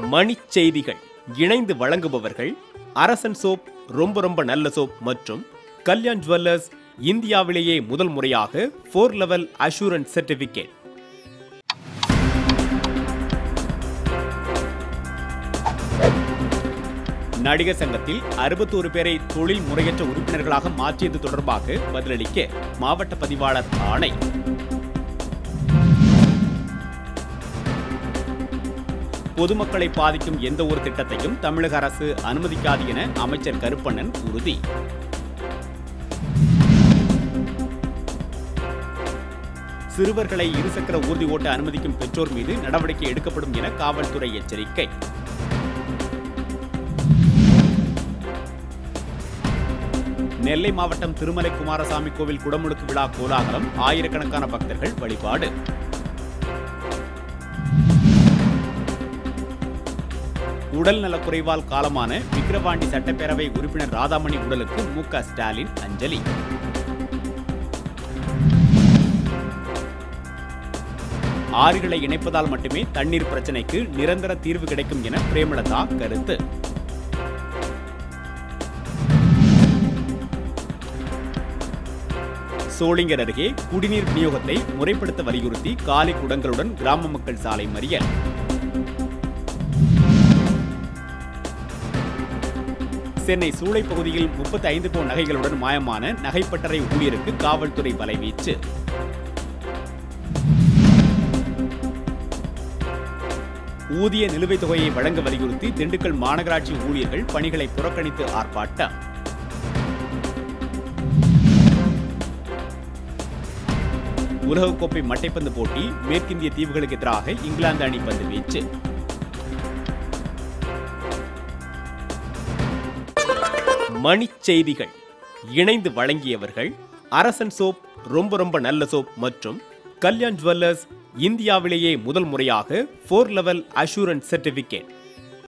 மணிச் செய்திகள் இணைந்து வழங்குபவர்கள் அரசன் சோப் ரொம்ப ரொம்ப நல்ல சோப் மற்றும் கல்யாண் ஜுவல்லர்ஸ் இந்தியாவிலேயே முதல் முறையாக ஃபோர் லெவல் அஷூரன்ஸ் சர்டிபிகேட் நடிகர் சங்கத்தில் அறுபத்தோரு பேரை தொழில் முறையற்ற உறுப்பினர்களாக மாற்றியது தொடர்பாக பதிலளிக்க மாவட்ட பதிவாளர் ஆணை பொதுமக்களை பாதிக்கும் எந்த ஒரு திட்டத்தையும் தமிழக அரசு அனுமதிக்காது என அமைச்சர் கருப்பண்ணன் உறுதி சிறுவர்களை இருசக்கர ஊர்தி ஓட்ட அனுமதிக்கும் பெற்றோர் மீது நடவடிக்கை எடுக்கப்படும் என காவல்துறை எச்சரிக்கை நெல்லை மாவட்டம் திருமலை குமாரசாமி கோவில் குடமுழுக்கு விழா கோலாகலம் ஆயிரக்கணக்கான பக்தர்கள் வழிபாடு உடல் நலக்குறைவால் காலமான விக்கிரவாண்டி சட்டப்பேரவை உறுப்பினர் ராதாமணி உடலுக்கு மு க ஸ்டாலின் அஞ்சலி ஆறுகளை இணைப்பதால் மட்டுமே தண்ணீர் பிரச்சனைக்கு நிரந்தர தீர்வு கிடைக்கும் என பிரேமலதா கருத்து சோளிங்கர் அருகே குடிநீர் விநியோகத்தை முறைப்படுத்த வலியுறுத்தி காலி குடங்களுடன் கிராம மக்கள் சாலை மறியல் சென்னை சூளை பகுதியில் முப்பத்தி ஐந்து பவுன் நகைகளுடன் மாயமான நகைப்பட்டறை ஊழியருக்கு காவல்துறை வலைவீச்சு ஊதிய நிலுவைத் தொகையை வழங்க வலியுறுத்தி திண்டுக்கல் மாநகராட்சி ஊழியர்கள் பணிகளை புறக்கணித்து ஆர்ப்பாட்டம் உலகக்கோப்பை மட்டைப்பந்து போட்டி மேற்கிந்திய தீவுகளுக்கு எதிராக இங்கிலாந்து அணி பந்து வீச்சு மணிச் செய்திகள் இணைந்து வழங்கியவர்கள் அரசன் சோப் ரொம்ப ரொம்ப நல்ல சோப் மற்றும் கல்யாண் ஜுவல்லர்ஸ் இந்தியாவிலேயே முதல் முறையாக ஃபோர் லெவல் அஷூரன்ஸ் சர்டிபிகேட்